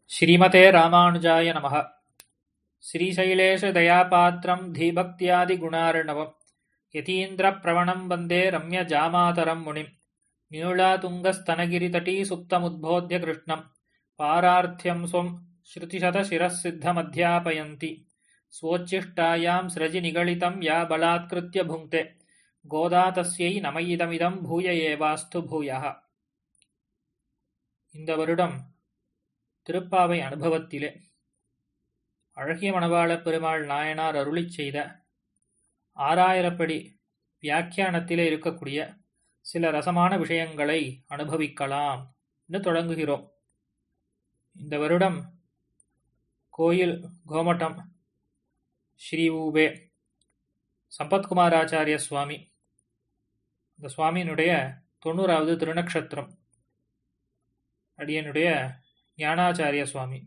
श्रीमते रामानुजाय नमः श्रीशैलेशदयापात्रं धीभक्त्यादिगुणार्णवम् यतीन्द्रप्रवणं वन्दे रम्यजामातरं मुनिम् न्यूलातुङ्गस्तनगिरितटीसुप्तमुद्बोध्य कृष्णम् पारार्थ्यं स्वं श्रुतिशतशिरःसिद्धमध्यापयन्ति स्वोच्छिष्टायां स्रजि निगलितं या बलात्कृत्य भुङ्क्ते गोदा तस्यै नमयिदमिदं भूय एवास्तु भूயः இந்த வருடம் திருப்பாவை அனுபவத்திலே அழகிய மணவாளப் பெருமாள் நாயனார் அருளிச் செய்த ஆறாயிரப்படி வியாக்கியானத்திலே இருக்கக்கூடிய சில ரசமான விஷயங்களை அனுபவிக்கலாம் என்று தொடங்குகிறோம் இந்த வருடம் கோயில் கோமட்டம் ஸ்ரீ ஊபே சம்பத்குமாராச்சாரிய சுவாமி இந்த சுவாமியினுடைய தொண்ணூறாவது திருநக்ஷத்திரம் அடியனுடைய ஞானாச்சாரிய சுவாமி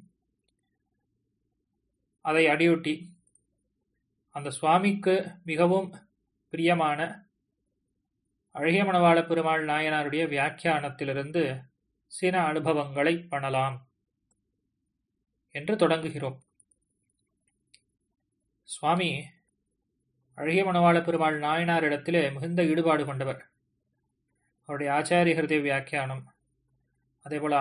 அதை அடியொட்டி அந்த சுவாமிக்கு மிகவும் பிரியமான அழகிய மணவாள பெருமாள் நாயனாருடைய வியாக்கியானத்திலிருந்து சில அனுபவங்களை பண்ணலாம் என்று தொடங்குகிறோம் சுவாமி அழகிய மணவாள பெருமாள் நாயனாரிடத்திலே மிகுந்த ஈடுபாடு கொண்டவர் அவருடைய ஆச்சாரிய ஹிருதய வியாக்கியானம் அதேபோல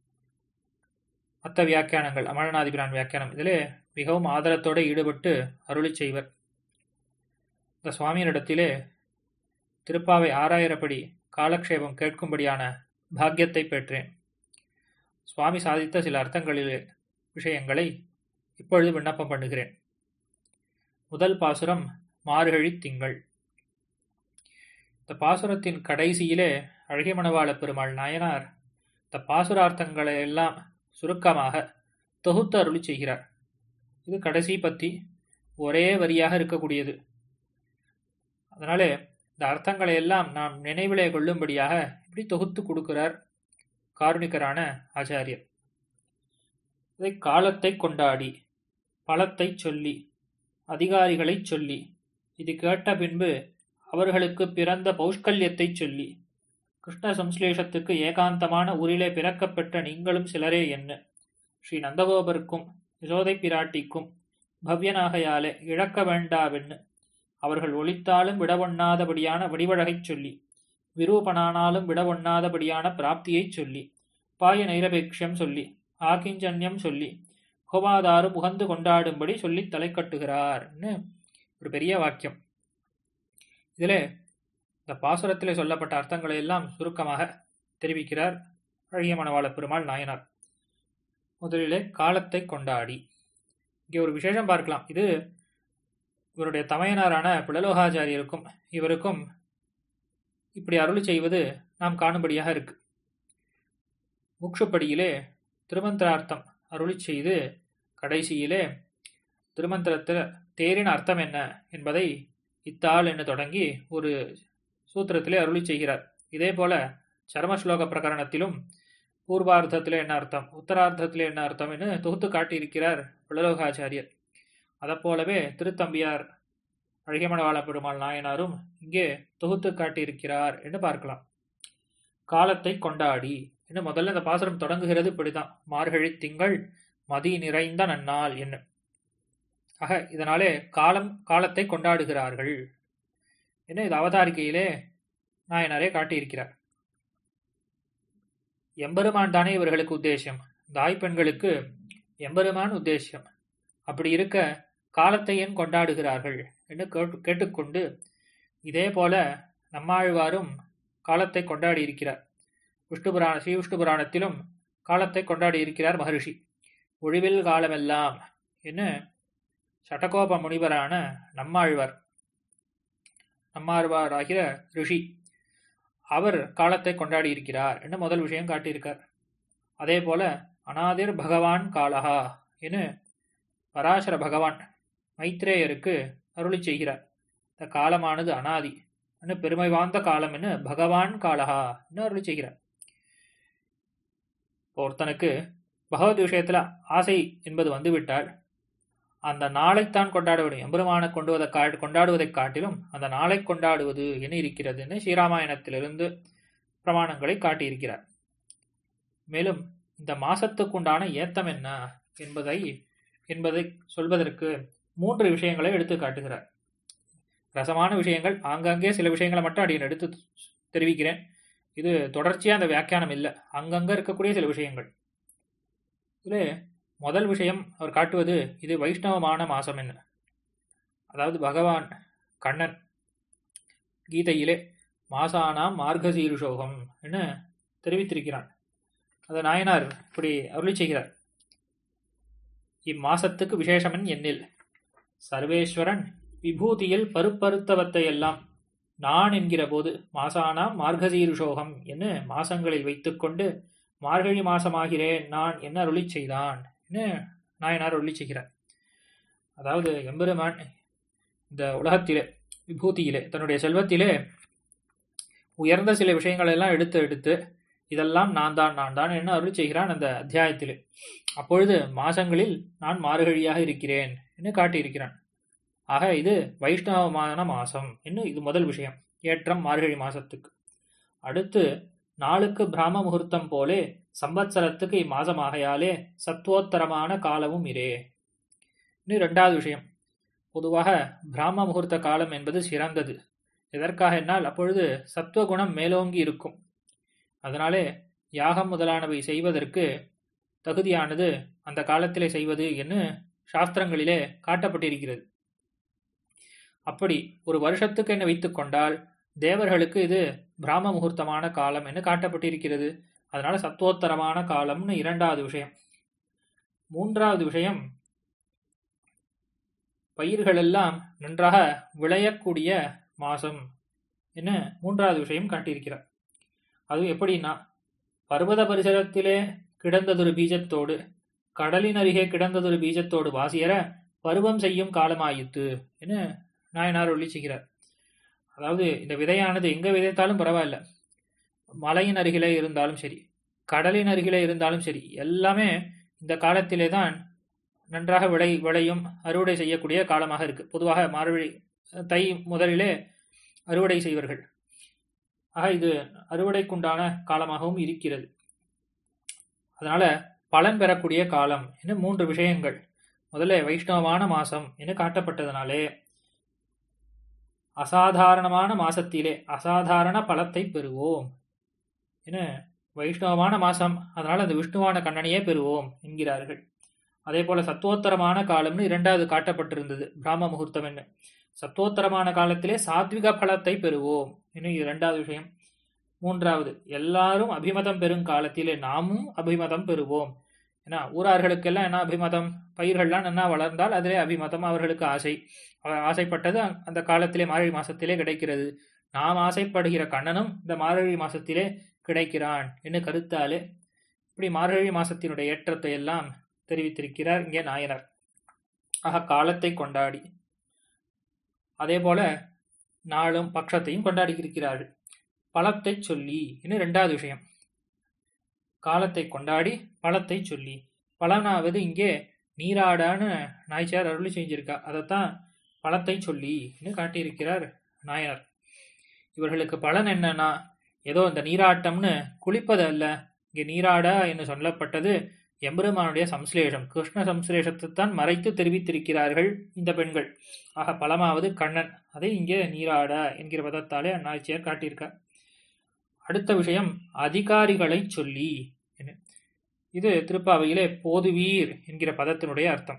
மற்ற வியாக்கியானங்கள் அமரநாதிபிரான் வியாக்கியானம் இதிலே மிகவும் ஆதரத்தோடு ஈடுபட்டு அருளி செய்வர் இந்த சுவாமியினிடத்திலே திருப்பாவை ஆறாயிரப்படி காலக்ஷேபம் கேட்கும்படியான பாக்கியத்தை பெற்றேன் சுவாமி சாதித்த சில அர்த்தங்களிலே விஷயங்களை இப்பொழுது விண்ணப்பம் பண்ணுகிறேன் முதல் பாசுரம் மார்கழி திங்கள் இந்த பாசுரத்தின் கடைசியிலே அழகிய மணவாள பெருமாள் நாயனார் இந்த பாசுரார்த்தங்களை எல்லாம் சுருக்கமாக தொகுத்து அருளி செய்கிறார் இது கடைசி பத்தி ஒரே வரியாக இருக்கக்கூடியது அதனாலே இந்த அர்த்தங்களை எல்லாம் நாம் நினைவிலே கொள்ளும்படியாக இப்படி தொகுத்து கொடுக்கிறார் காருணிகரான ஆச்சாரியர் இதை காலத்தை கொண்டாடி பலத்தை சொல்லி அதிகாரிகளை சொல்லி இது கேட்ட பின்பு அவர்களுக்கு பிறந்த பௌஷ்கல்யத்தை சொல்லி கிருஷ்ண சம்ஸ்லேஷத்துக்கு ஏகாந்தமான ஊரிலே பிறக்கப்பெற்ற நீங்களும் சிலரே என்ன ஸ்ரீ நந்தகோபருக்கும் யசோதை பிராட்டிக்கும் பவ்யனாகையாலே இழக்க வேண்டாவென்னு அவர்கள் ஒளித்தாலும் விடவொண்ணாதபடியான வடிவழகைச் சொல்லி விரூபனானாலும் விடவொண்ணாதபடியான பிராப்தியைச் சொல்லி பாய நைரபேக்ஷம் சொல்லி ஆகிஞ்சன்யம் சொல்லி கோபாதாரும் உகந்து கொண்டாடும்படி சொல்லி தலை கட்டுகிறார்னு ஒரு பெரிய வாக்கியம் இதில் இந்த பாசுரத்திலே சொல்லப்பட்ட அர்த்தங்களை எல்லாம் சுருக்கமாக தெரிவிக்கிறார் அழகிய மணவாள பெருமாள் நாயனார் முதலிலே காலத்தை கொண்டாடி இங்கே ஒரு விசேஷம் பார்க்கலாம் இது இவருடைய தமையனாரான பிளலோகாச்சாரியருக்கும் இவருக்கும் இப்படி அருளி செய்வது நாம் காணும்படியாக இருக்கு முக்ஷுப்படியிலே திருமந்திரார்த்தம் அருளி செய்து கடைசியிலே திருமந்திரத்தில் தேரின் அர்த்தம் என்ன என்பதை இத்தாள் என்று தொடங்கி ஒரு சூத்திரத்திலே அருளி செய்கிறார் இதே போல சர்மஸ்லோக பிரகரணத்திலும் பூர்வார்த்தத்திலே என்ன அர்த்தம் உத்தரார்த்தத்திலே என்ன அர்த்தம் என்று தொகுத்து காட்டியிருக்கிறார் பிளலோகாச்சாரியர் அதைப்போலவே திருத்தம்பியார் அழகியமணவாள பெருமாள் நாயனாரும் இங்கே தொகுத்து காட்டியிருக்கிறார் என்று பார்க்கலாம் காலத்தை கொண்டாடி என்று முதல்ல இந்த பாசுரம் தொடங்குகிறது இப்படிதான் மார்கழி திங்கள் மதி நிறைந்த நன்னாள் என்ன ஆக இதனாலே காலம் காலத்தை கொண்டாடுகிறார்கள் என்ன இது அவதாரிக்கையிலே நாயனாரே காட்டியிருக்கிறார் எம்பெருமான் தானே இவர்களுக்கு உத்தேசம் தாய் பெண்களுக்கு எம்பெருமான் உத்தேசியம் அப்படி இருக்க காலத்தை ஏன் கொண்டாடுகிறார்கள் என்று கேட்டுக்கொண்டு இதே போல நம்மாழ்வாரும் காலத்தை கொண்டாடி இருக்கிறார் விஷ்ணு புராண ஸ்ரீ விஷ்ணு புராணத்திலும் காலத்தை கொண்டாடி இருக்கிறார் மகரிஷி ஒழிவில் காலமெல்லாம் என்று சட்டகோப முனிவரான நம்மாழ்வார் நம்மாழ்வார் ஆகிற ரிஷி அவர் காலத்தை கொண்டாடி இருக்கிறார் என்று முதல் விஷயம் காட்டியிருக்கார் அதே போல அனாதிர் பகவான் காலஹா என பராசர பகவான் மைத்ரேயருக்கு அருளி செய்கிறார் இந்த காலமானது அனாதி என்று பெருமை வாய்ந்த காலம் என்று பகவான் காலஹா என்று அருளி செய்கிறார் ஒருத்தனுக்கு பகவத் விஷயத்துல ஆசை என்பது வந்துவிட்டால் அந்த நாளைத்தான் கொண்டாட வேண்டும் எம்பெருமான கொண்டுவதை கா கொண்டாடுவதைக் காட்டிலும் அந்த நாளை கொண்டாடுவது என இருக்கிறதுன்னு ஸ்ரீராமாயணத்திலிருந்து பிரமாணங்களை காட்டியிருக்கிறார் மேலும் இந்த மாசத்துக்குண்டான ஏத்தம் என்ன என்பதை என்பதை சொல்வதற்கு மூன்று விஷயங்களை எடுத்து காட்டுகிறார் ரசமான விஷயங்கள் ஆங்காங்கே சில விஷயங்களை மட்டும் அடியன் எடுத்து தெரிவிக்கிறேன் இது தொடர்ச்சியாக அந்த வியாக்கியானம் இல்லை அங்கங்கே இருக்கக்கூடிய சில விஷயங்கள் இதில் முதல் விஷயம் அவர் காட்டுவது இது வைஷ்ணவமான மாசம் என்ன அதாவது பகவான் கண்ணன் கீதையிலே மாசானாம் மார்கசீருஷோகம் என்று தெரிவித்திருக்கிறான் அதை நாயனார் இப்படி அருளி செய்கிறார் இம்மாசத்துக்கு விசேஷமன் எண்ணில் சர்வேஸ்வரன் விபூதியில் பருப்பருத்தவத்தை எல்லாம் நான் என்கிற போது மாசானாம் மார்கசீருஷோகம் என்று மாசங்களில் வைத்துக்கொண்டு மார்கழி மாசமாகிறேன் நான் என்ன அருளி செய்தான் என்று நாயனார் அருளி செய்கிறார் அதாவது எம்பெருமான் இந்த உலகத்திலே விபூதியிலே தன்னுடைய செல்வத்திலே உயர்ந்த சில விஷயங்கள் எல்லாம் எடுத்து எடுத்து இதெல்லாம் நான் தான் நான் தான் என்ன அருள் செய்கிறான் அந்த அத்தியாயத்திலே அப்பொழுது மாசங்களில் நான் மார்கழியாக இருக்கிறேன் என்று காட்டியிருக்கிறான் ஆக இது வைஷ்ணவமான மாசம் இன்னும் இது முதல் விஷயம் ஏற்றம் மார்கழி மாசத்துக்கு அடுத்து நாளுக்கு பிராம முகூர்த்தம் போலே சம்பத்சரத்துக்கு இம்மாசமாகையாலே சத்வோத்தரமான காலமும் இரே இன்னும் ரெண்டாவது விஷயம் பொதுவாக பிராம முகூர்த்த காலம் என்பது சிறந்தது எதற்காக என்னால் அப்பொழுது சத்துவகுணம் மேலோங்கி இருக்கும் அதனாலே யாகம் முதலானவை செய்வதற்கு தகுதியானது அந்த காலத்திலே செய்வது என்று சாஸ்திரங்களிலே காட்டப்பட்டிருக்கிறது அப்படி ஒரு வருஷத்துக்கு என்ன வைத்துக் கொண்டால் தேவர்களுக்கு இது பிராம முகூர்த்தமான காலம் என்று காட்டப்பட்டிருக்கிறது அதனால சத்துவோத்தரமான காலம்னு இரண்டாவது விஷயம் மூன்றாவது விஷயம் பயிர்கள் எல்லாம் நன்றாக விளையக்கூடிய மாசம் என்ன மூன்றாவது விஷயம் காட்டியிருக்கிறார் அதுவும் எப்படின்னா பர்வத பரிசரத்திலே கிடந்ததொரு பீஜத்தோடு கடலின் அருகே கிடந்ததொரு பீஜத்தோடு வாசியர பருவம் செய்யும் காலமாயிற்று என நாயனார் ஒளி செய்கிறார் அதாவது இந்த விதையானது எங்க விதைத்தாலும் பரவாயில்ல மலையின் அருகிலே இருந்தாலும் சரி கடலின் அருகிலே இருந்தாலும் சரி எல்லாமே இந்த காலத்திலே தான் நன்றாக விளை விளையும் அறுவடை செய்யக்கூடிய காலமாக இருக்கு பொதுவாக மார்கழி தை முதலிலே அறுவடை செய்வார்கள் ஆக இது அறுவடைக்குண்டான காலமாகவும் இருக்கிறது அதனால பலன் பெறக்கூடிய காலம் என மூன்று விஷயங்கள் முதல்ல வைஷ்ணவமான மாசம் என காட்டப்பட்டதனாலே அசாதாரணமான மாசத்திலே அசாதாரண பலத்தை பெறுவோம் என வைஷ்ணவமான மாசம் அதனால் அந்த விஷ்ணுவான கண்ணனையே பெறுவோம் என்கிறார்கள் அதே போல சத்தோத்தரமான காலம்னு இரண்டாவது காட்டப்பட்டிருந்தது பிராம முகூர்த்தம் என்ன சத்தோத்தரமான காலத்திலே சாத்விக பலத்தை பெறுவோம் இன்னும் இரண்டாவது விஷயம் மூன்றாவது எல்லாரும் அபிமதம் பெறும் காலத்திலே நாமும் அபிமதம் பெறுவோம் ஏன்னா ஊரார்களுக்கெல்லாம் என்ன அபிமதம் பயிர்கள்லாம் நன்னா வளர்ந்தால் அதிலே அபிமதம் அவர்களுக்கு ஆசை அவர் ஆசைப்பட்டது அந்த காலத்திலே மார்கழி மாசத்திலே கிடைக்கிறது நாம் ஆசைப்படுகிற கண்ணனும் இந்த மார்கழி மாசத்திலே கிடைக்கிறான் என்று கருத்தாலே இப்படி மார்கழி மாசத்தினுடைய ஏற்றத்தை எல்லாம் தெரிவித்திருக்கிறார் இங்கே நாயனர் ஆக காலத்தை கொண்டாடி அதே போல நாளும் பட்சத்தையும் கொண்டாடி இருக்கிறார்கள் பழத்தை சொல்லி இன்னும் ரெண்டாவது விஷயம் காலத்தை கொண்டாடி பழத்தை சொல்லி பலனாவது இங்கே நீராடான்னு நாய்ச்சியார் அருளி செஞ்சிருக்கா அதைத்தான் பழத்தை சொல்லி காட்டியிருக்கிறார் நாயனர் இவர்களுக்கு பலன் என்னன்னா ஏதோ இந்த நீராட்டம்னு குளிப்பது அல்ல இங்கே நீராட என்று சொல்லப்பட்டது எம்பெருமானுடைய சம்ஸ்லேஷம் கிருஷ்ண சம்ஸ்லேஷத்தை தான் மறைத்து தெரிவித்திருக்கிறார்கள் இந்த பெண்கள் ஆக பலமாவது கண்ணன் அதை இங்கே நீராட என்கிற பதத்தாலே அந்நாய்ச்சியார் காட்டியிருக்கார் அடுத்த விஷயம் அதிகாரிகளை சொல்லி இது திருப்பாவையிலே போதுவீர் என்கிற பதத்தினுடைய அர்த்தம்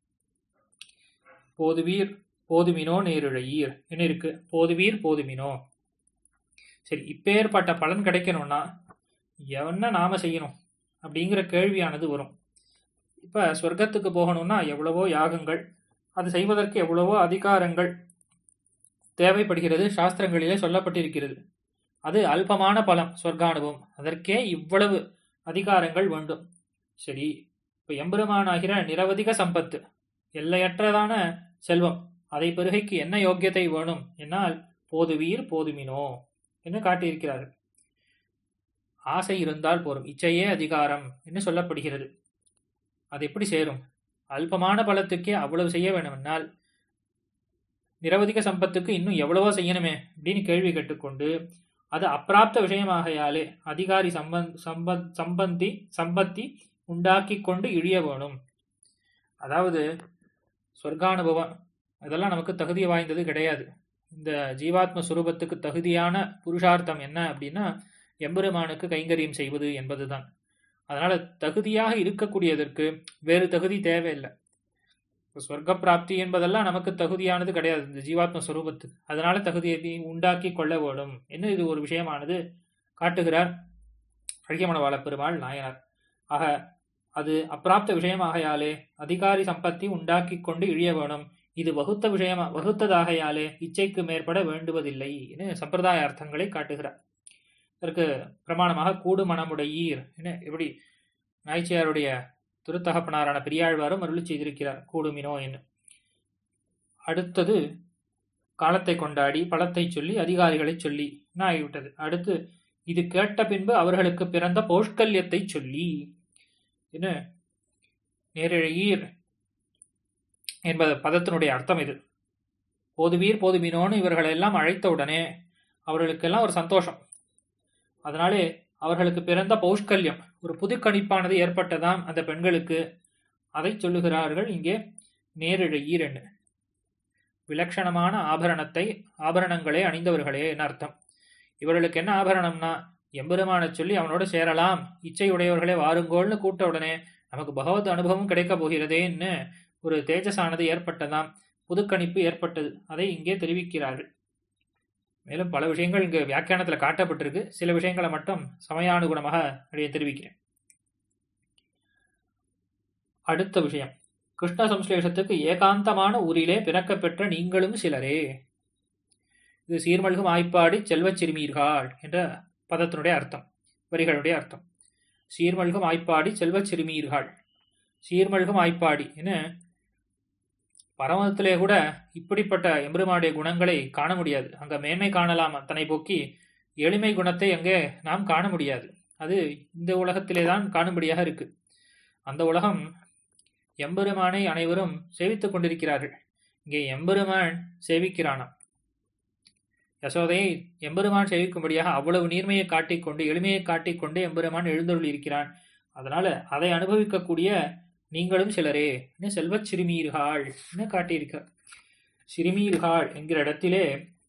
போதுவீர் போதுமினோ நேருழையீர் என்ன இருக்கு போதுவீர் போதுமினோ சரி இப்பேற்பட்ட பலன் கிடைக்கணும்னா என்ன நாம செய்யணும் அப்படிங்கிற கேள்வியானது வரும் இப்ப சொர்க்கத்துக்கு போகணும்னா எவ்வளவோ யாகங்கள் அது செய்வதற்கு எவ்வளவோ அதிகாரங்கள் தேவைப்படுகிறது சாஸ்திரங்களிலே சொல்லப்பட்டிருக்கிறது அது அல்பமான பலம் சொர்க்கானுபவம் அதற்கே இவ்வளவு அதிகாரங்கள் வேண்டும் சரி இப்ப எம்பெருமானாகிற நிரவதிக சம்பத்து எல்லையற்றதான செல்வம் அதை பெருகைக்கு என்ன யோக்கியத்தை வேணும் என்னால் போதுவீர் போதுமினோ என்று காட்டியிருக்கிறார்கள் ஆசை இருந்தால் போரும் இச்சையே அதிகாரம் என்று சொல்லப்படுகிறது அது எப்படி சேரும் அல்பமான பலத்துக்கே அவ்வளவு செய்ய வேண்டுமென்றால் நிரவதிக சம்பத்துக்கு இன்னும் எவ்வளவோ செய்யணுமே அப்படின்னு கேள்வி கேட்டுக்கொண்டு அது அப்பிராப்த விஷயமாகையாலே அதிகாரி சம்பந்த் சம்பத் சம்பந்தி சம்பத்தி உண்டாக்கி கொண்டு இழிய வேணும் அதாவது சொர்க்கானுபவம் இதெல்லாம் நமக்கு தகுதி வாய்ந்தது கிடையாது இந்த ஜீவாத்ம சுரூபத்துக்கு தகுதியான புருஷார்த்தம் என்ன அப்படின்னா எம்பெருமானுக்கு கைங்கரியம் செய்வது என்பதுதான் அதனால தகுதியாக இருக்கக்கூடியதற்கு வேறு தகுதி தேவையில்லை இப்போ சொர்க்க பிராப்தி என்பதெல்லாம் நமக்கு தகுதியானது கிடையாது இந்த ஜீவாத்ம சுரூபத்துக்கு அதனால தகுதியை உண்டாக்கி கொள்ள வேண்டும் என்ன இது ஒரு விஷயமானது காட்டுகிறார் அழகியமனவாள பெருமாள் நாயனார் ஆக அது அப்பிராப்த விஷயமாகையாலே அதிகாரி சம்பத்தி உண்டாக்கி கொண்டு இழிய வேணும் இது வகுத்த விஷயமா வகுத்ததாகையாலே இச்சைக்கு மேற்பட வேண்டுவதில்லை என சம்பிரதாய அர்த்தங்களை காட்டுகிறார் இதற்கு பிரமாணமாக கூடு மனமுடையீர் என எப்படி நாய்ச்சியாருடைய திருத்தகப்பனாரான பெரியாழ்வாரும் அருளி செய்திருக்கிறார் கூடுமினோ என்று அடுத்தது காலத்தை கொண்டாடி பழத்தை சொல்லி அதிகாரிகளை சொல்லி என்ன ஆகிவிட்டது அடுத்து இது கேட்ட பின்பு அவர்களுக்கு பிறந்த பௌஷ்கல்யத்தை சொல்லி என்ன நேரிழையீர் என்பது பதத்தினுடைய அர்த்தம் இது போதுவீர் போதுமீனோன்னு இவர்களெல்லாம் அழைத்த உடனே அவர்களுக்கெல்லாம் ஒரு சந்தோஷம் அதனாலே அவர்களுக்கு பிறந்த பௌஷ்கல்யம் ஒரு புதுக்கணிப்பானது ஏற்பட்டதாம் அந்த பெண்களுக்கு அதை சொல்லுகிறார்கள் இங்கே நேரிழையீர் என்று விலட்சணமான ஆபரணத்தை ஆபரணங்களே அணிந்தவர்களே என்ன அர்த்தம் இவர்களுக்கு என்ன ஆபரணம்னா எம்பெருமான சொல்லி அவனோட சேரலாம் இச்சையுடையவர்களே வாருங்கோள்னு கூட்ட உடனே நமக்கு பகவத் அனுபவம் கிடைக்கப் போகிறதேன்னு ஒரு தேஜஸானது ஏற்பட்டதாம் புதுக்கணிப்பு ஏற்பட்டது அதை இங்கே தெரிவிக்கிறார்கள் மேலும் பல விஷயங்கள் இங்கு வியாக்கியானத்தில் காட்டப்பட்டிருக்கு சில விஷயங்களை மட்டும் சமயானுகுணமாக அடைய தெரிவிக்கிறேன் அடுத்த விஷயம் கிருஷ்ண சம்ஸ்லேஷத்துக்கு ஏகாந்தமான ஊரிலே பிறக்கப் பெற்ற நீங்களும் சிலரே இது சீர்மல்கும் ஆய்ப்பாடி செல்வச் சிறுமீர்கள் என்ற பதத்தினுடைய அர்த்தம் வரிகளுடைய அர்த்தம் சீர்மல்கும் ஆய்ப்பாடி செல்வச் சிறுமீர்கள் சீர்மல்கும் ஆய்ப்பாடி என பரமத்திலே கூட இப்படிப்பட்ட எம்பெருமானுடைய குணங்களை காண முடியாது அங்க மேன்மை காணலாம் அத்தனை போக்கி எளிமை குணத்தை அங்கே நாம் காண முடியாது அது இந்த உலகத்திலே தான் காணும்படியாக இருக்கு அந்த உலகம் எம்பெருமானை அனைவரும் சேவித்துக் கொண்டிருக்கிறார்கள் இங்கே எம்பெருமான் சேவிக்கிறானாம் யசோதையை எம்பெருமான் சேவிக்கும்படியாக அவ்வளவு நீர்மையை காட்டிக்கொண்டு எளிமையை காட்டிக்கொண்டு எம்பெருமான் எழுந்தருள் இருக்கிறான் அதனால அதை அனுபவிக்கக்கூடிய நீங்களும் சிலரே என்ன செல்வச் சிறுமீர்கள் என காட்டியிருக்கிறார் சிறுமீர்கள் என்கிற இடத்திலே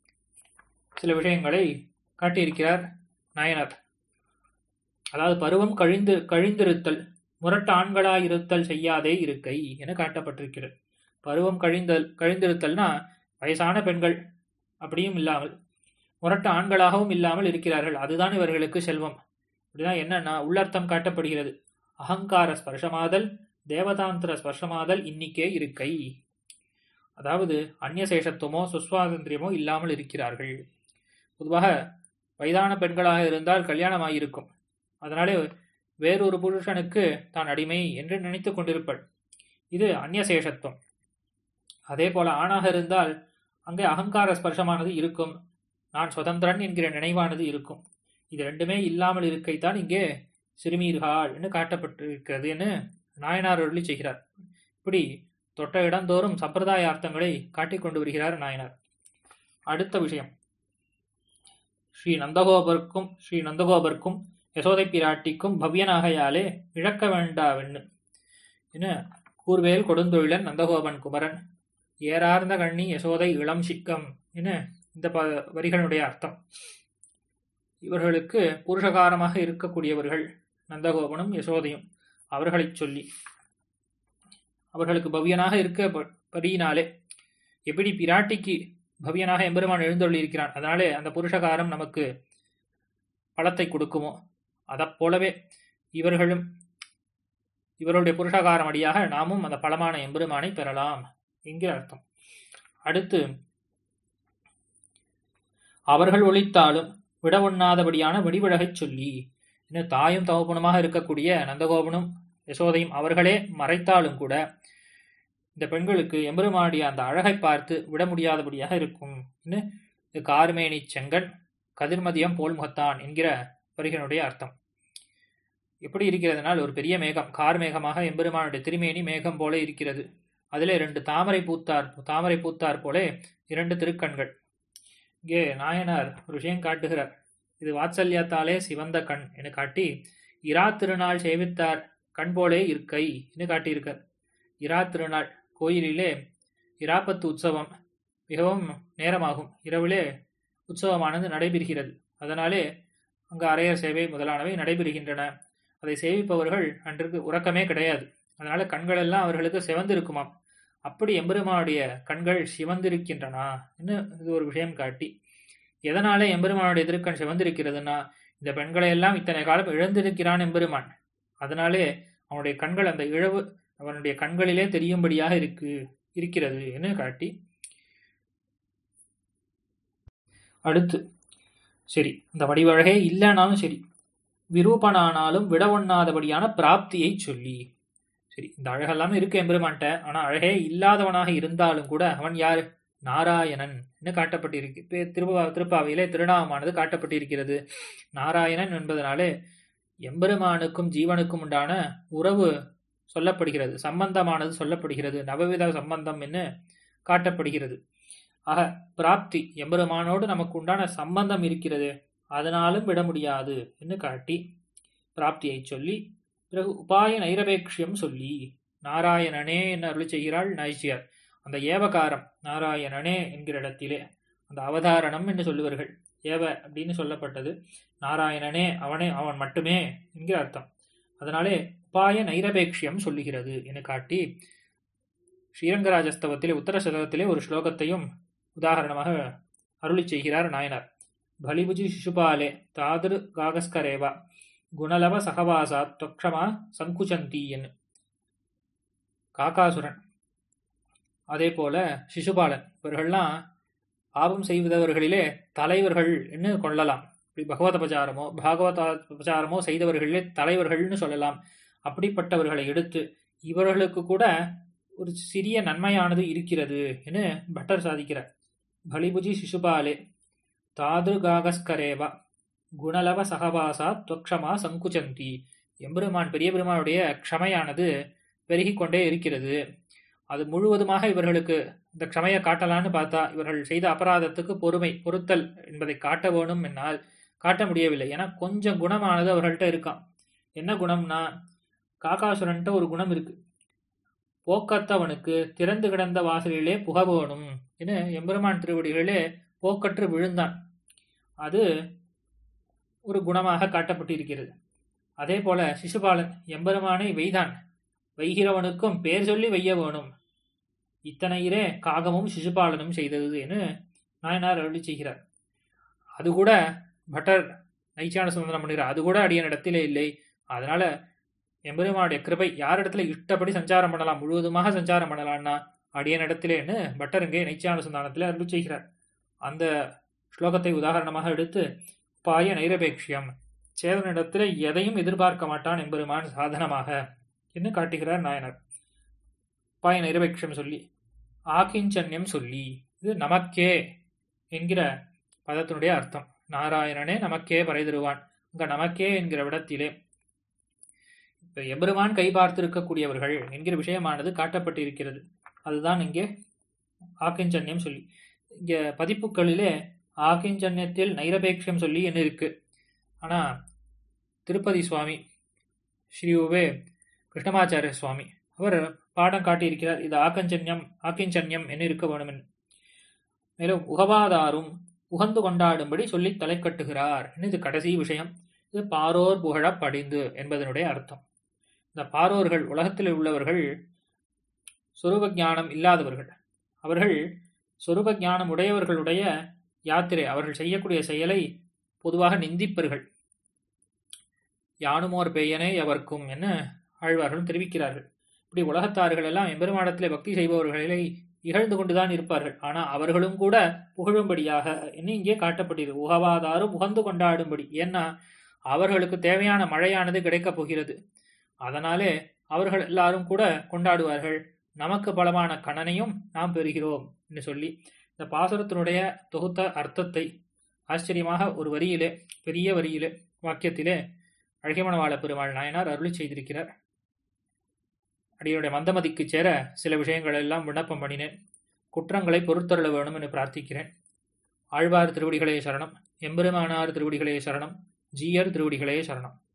சில விஷயங்களை காட்டியிருக்கிறார் நாயனார் அதாவது பருவம் கழிந்து கழிந்திருத்தல் முரட்டு ஆண்களாயிருத்தல் செய்யாதே இருக்கை என காட்டப்பட்டிருக்கிறது பருவம் கழிந்தல் கழிந்திருத்தல்னா வயசான பெண்கள் அப்படியும் இல்லாமல் முரட்டு ஆண்களாகவும் இல்லாமல் இருக்கிறார்கள் அதுதான் இவர்களுக்கு செல்வம் அப்படிதான் என்னன்னா உள்ளர்த்தம் காட்டப்படுகிறது அகங்கார ஸ்பர்ஷமாதல் தேவதாந்திர ஸ்பர்ஷமாதல் இன்னிக்கே இருக்கை அதாவது அந்நியசேஷத்துவமோ சுஸ்வாதந்திரியமோ இல்லாமல் இருக்கிறார்கள் பொதுவாக வயதான பெண்களாக இருந்தால் கல்யாணமாயிருக்கும் அதனாலே வேறொரு புருஷனுக்கு தான் அடிமை என்று நினைத்து கொண்டிருப்பள் இது அந்நியசேஷத்துவம் அதே போல ஆணாக இருந்தால் அங்கே அகங்கார ஸ்பர்ஷமானது இருக்கும் நான் சுதந்திரன் என்கிற நினைவானது இருக்கும் இது ரெண்டுமே இல்லாமல் இருக்கைத்தான் இங்கே சிறுமீர்கள் என்று காட்டப்பட்டிருக்கிறது என்று நாயனார் அருளி செய்கிறார் இப்படி தொட்ட இடந்தோறும் சம்பிரதாய அர்த்தங்களை காட்டிக் கொண்டு வருகிறார் நாயனார் அடுத்த விஷயம் ஸ்ரீ நந்தகோபருக்கும் ஸ்ரீ நந்தகோபருக்கும் யசோதை பிராட்டிக்கும் பவ்யனாகையாலே இழக்க வேண்டாவென்னு என கூர்வேல் கொடுந்தொழிலன் நந்தகோபன் குமரன் ஏறார்ந்த கண்ணி யசோதை இளம் சிக்கம் என இந்த ப வரிகளுடைய அர்த்தம் இவர்களுக்கு புருஷகாரமாக இருக்கக்கூடியவர்கள் நந்தகோபனும் யசோதையும் அவர்களைச் சொல்லி அவர்களுக்கு பவ்யனாக இருக்க படியினாலே எப்படி பிராட்டிக்கு பவ்யனாக எம்பெருமான் எழுந்தொள்ளி இருக்கிறான் அதனாலே அந்த புருஷகாரம் நமக்கு பலத்தை கொடுக்குமோ அதைப் போலவே இவர்களும் இவருடைய புருஷகாரம் அடியாக நாமும் அந்த பலமான எம்பெருமானை பெறலாம் என்கிற அர்த்தம் அடுத்து அவர்கள் ஒழித்தாலும் விட ஒண்ணாதபடியான வெடிவிழகைச் சொல்லி இன்னும் தாயும் தகப்பனுமாக இருக்கக்கூடிய நந்தகோபனும் யசோதையும் அவர்களே மறைத்தாலும் கூட இந்த பெண்களுக்கு எம்பெருமாடிய அந்த அழகை பார்த்து விட முடியாதபடியாக இருக்கும் இது கார்மேனி செங்கன் கதிர்மதியம் போல் முகத்தான் என்கிற வரிகளுடைய அர்த்தம் எப்படி இருக்கிறதுனால் ஒரு பெரிய மேகம் கார் மேகமாக எம்பெருமானுடைய திருமேனி மேகம் போல இருக்கிறது அதிலே ரெண்டு தாமரை பூத்தார் தாமரை பூத்தார் போல இரண்டு திருக்கண்கள் இங்கே நாயனார் ஒரு விஷயம் காட்டுகிறார் இது வாத்சல்யத்தாலே சிவந்த கண் என காட்டி இரா திருநாள் சேவித்தார் கண் போலே இருக்கை என்று காட்டியிருக்கார் இரா திருநாள் கோயிலிலே இராப்பத்து உற்சவம் மிகவும் நேரமாகும் இரவிலே உற்சவமானது நடைபெறுகிறது அதனாலே அங்கு அரையர் சேவை முதலானவை நடைபெறுகின்றன அதை சேவிப்பவர்கள் அன்றைக்கு உறக்கமே கிடையாது அதனால கண்கள் எல்லாம் அவர்களுக்கு சிவந்திருக்குமாம் அப்படி எம்பெருமானுடைய கண்கள் சிவந்திருக்கின்றனா இது ஒரு விஷயம் காட்டி எதனால எம்பெருமானுடைய திருக்கண் சிவந்திருக்கிறதுனா இந்த பெண்களை எல்லாம் இத்தனை காலம் இழந்திருக்கிறான் எம்பெருமான் அதனாலே அவனுடைய கண்கள் அந்த இழவு அவனுடைய கண்களிலே தெரியும்படியாக இருக்கு இருக்கிறது என்று காட்டி அடுத்து சரி அந்த வடிவழகே இல்லைனாலும் சரி விரூபனானாலும் விட ஒண்ணாதபடியான பிராப்தியை சொல்லி சரி இந்த அழகெல்லாமே இருக்கு எம்பெருமான்ட்ட ஆனா அழகே இல்லாதவனாக இருந்தாலும் கூட அவன் யார் நாராயணன் என்று காட்டப்பட்டிருக்கு திருப்பா திருப்பாவையிலே திருநாமமானது காட்டப்பட்டிருக்கிறது நாராயணன் என்பதனாலே எம்பெருமானுக்கும் ஜீவனுக்கும் உண்டான உறவு சொல்லப்படுகிறது சம்பந்தமானது சொல்லப்படுகிறது நவவித சம்பந்தம் என்று காட்டப்படுகிறது ஆக பிராப்தி எம்பெருமானோடு நமக்கு உண்டான சம்பந்தம் இருக்கிறது அதனாலும் விட முடியாது என்று காட்டி பிராப்தியை சொல்லி பிறகு உபாய நைரபேக்ஷியம் சொல்லி நாராயணனே என்று அருள் செய்கிறாள் நாய்ச்சியார் அந்த ஏவகாரம் நாராயணனே என்கிற இடத்திலே அந்த அவதாரணம் என்று சொல்லுவார்கள் ஏவ அப்படின்னு சொல்லப்பட்டது நாராயணனே அவனே அவன் மட்டுமே என்கிற அர்த்தம் அதனாலே உபாய நைரபேக்ஷியம் சொல்லுகிறது என காட்டி ஸ்ரீரங்கராஜஸ்தவத்திலே உத்தர சதகத்திலே ஒரு ஸ்லோகத்தையும் உதாரணமாக அருளி செய்கிறார் நாயனார் பலிபுஜி சிசுபாலே தாதிரு காகஸ்கரேவா குணலவ சகவாசா தொக்ஷமா சங்குச்சந்தீயன் காக்காசுரன் அதே போல சிசுபாலன் இவர்கள்லாம் பாவம் செய்தவர்களிலே தலைவர்கள் என்று கொள்ளலாம் இப்படி பகவத பிரச்சாரமோ பாகவத பிரச்சாரமோ செய்தவர்களிலே தலைவர்கள்னு சொல்லலாம் அப்படிப்பட்டவர்களை எடுத்து இவர்களுக்கு கூட ஒரு சிறிய நன்மையானது இருக்கிறது என பட்டர் சாதிக்கிறார் பலிபுஜி சிசுபாலே தாதுகாகஸ்கரேவா குணலவ சகவாசா தொக்ஷமா சங்குச்சந்தி எம்பெருமான் பெரிய பெருமானுடைய க்ஷமையானது பெருகிக் கொண்டே இருக்கிறது அது முழுவதுமாக இவர்களுக்கு இந்த க்ஷமையை காட்டலான்னு பார்த்தா இவர்கள் செய்த அபராதத்துக்கு பொறுமை பொறுத்தல் என்பதை காட்ட வேணும் என்னால் காட்ட முடியவில்லை ஏன்னா கொஞ்சம் குணமானது அவர்கள்ட்ட இருக்கான் என்ன குணம்னா காக்காசுரன்ட்ட ஒரு குணம் இருக்கு போக்கத்தவனுக்கு திறந்து கிடந்த வாசலிலே புக வேணும் என எம்பெருமான் திருவடிகளிலே போக்கற்று விழுந்தான் அது ஒரு குணமாக காட்டப்பட்டிருக்கிறது அதே போல சிசுபாலன் எம்பெருமானை வெய்தான் வைகிறவனுக்கும் பேர் சொல்லி வைய வேணும் இத்தனையிலே காகமும் சிசுபாலனும் செய்தது என நாயனார் அருளி செய்கிறார் அது கூட பட்டர் நைச்சான சுதந்திரம் பண்ணுகிறார் அது கூட அடியன் இடத்திலே இல்லை அதனால எம்பெருமானுடைய கிருபை யார் இடத்துல இஷ்டப்படி சஞ்சாரம் பண்ணலாம் முழுவதுமாக சஞ்சாரம் பண்ணலாம்னா அடியன் இடத்திலேன்னு பட்டர் இங்கே நைச்சான சுந்தானத்தில் அருளி செய்கிறார் அந்த ஸ்லோகத்தை உதாரணமாக எடுத்து பாய நைரபேக்ஷியம் சேதனிடத்தில் எதையும் எதிர்பார்க்க மாட்டான் எம்பெருமான் சாதனமாக என்று காட்டுகிறார் நாயனர் பாய நைரபேக்ஷம் சொல்லி ஆக்கிஞ்சன்யம் சொல்லி இது நமக்கே என்கிற பதத்தினுடைய அர்த்தம் நாராயணனே நமக்கே பறைதருவான் அங்க நமக்கே என்கிற விடத்திலே இப்ப எம்பெருமான் கை பார்த்திருக்கக்கூடியவர்கள் என்கிற விஷயமானது காட்டப்பட்டிருக்கிறது அதுதான் இங்கே ஆக்கிஞ்சன்யம் சொல்லி இங்க பதிப்புகளிலே ஆகிஞ்சன்யத்தில் நைரபேக்ஷம் சொல்லி என்ன இருக்கு ஆனா திருப்பதி சுவாமி ஸ்ரீ உவே கிருஷ்ணமாச்சாரிய சுவாமி அவர் பாடம் காட்டியிருக்கிறார் இது ஆக்கஞ்சன்யம் ஆக்கிஞ்சன்யம் என்ன இருக்க வேணும் மேலும் உகவாதாரும் உகந்து கொண்டாடும்படி சொல்லி தலை கட்டுகிறார் இது கடைசி விஷயம் இது பாரோர் புகழ படிந்து என்பதனுடைய அர்த்தம் இந்த பாரோர்கள் உலகத்தில் உள்ளவர்கள் சொரூப ஞானம் இல்லாதவர்கள் அவர்கள் சொரூப ஞானம் உடையவர்களுடைய யாத்திரை அவர்கள் செய்யக்கூடிய செயலை பொதுவாக நிந்திப்பர்கள் யானுமோர் பெயனே எவர்க்கும் என ஆழ்வார்களும் தெரிவிக்கிறார்கள் இப்படி உலகத்தார்கள் எல்லாம் எம்பெருமானத்திலே பக்தி செய்பவர்களை இகழ்ந்து கொண்டுதான் இருப்பார்கள் ஆனா அவர்களும் கூட புகழும்படியாக என்ன இங்கே காட்டப்பட்டது உகவாதாரும் உகந்து கொண்டாடும்படி ஏன்னா அவர்களுக்கு தேவையான மழையானது கிடைக்கப் போகிறது அதனாலே அவர்கள் எல்லாரும் கூட கொண்டாடுவார்கள் நமக்கு பலமான கணனையும் நாம் பெறுகிறோம் என்று சொல்லி இந்த பாசுரத்தினுடைய தொகுத்த அர்த்தத்தை ஆச்சரியமாக ஒரு வரியிலே பெரிய வரியிலே வாக்கியத்திலே அழகிமணவாள பெருமாள் நாயனார் அருளி செய்திருக்கிறார் அடியுடைய மந்தமதிக்கு சேர சில விஷயங்கள் எல்லாம் விண்ணப்பம் பண்ணினேன் குற்றங்களை பொறுத்தருள வேணும் என்று பிரார்த்திக்கிறேன் ஆழ்வார் திருவடிகளே சரணம் எம்பெருமானார் திருவடிகளே சரணம் ஜீயர் திருவடிகளே சரணம்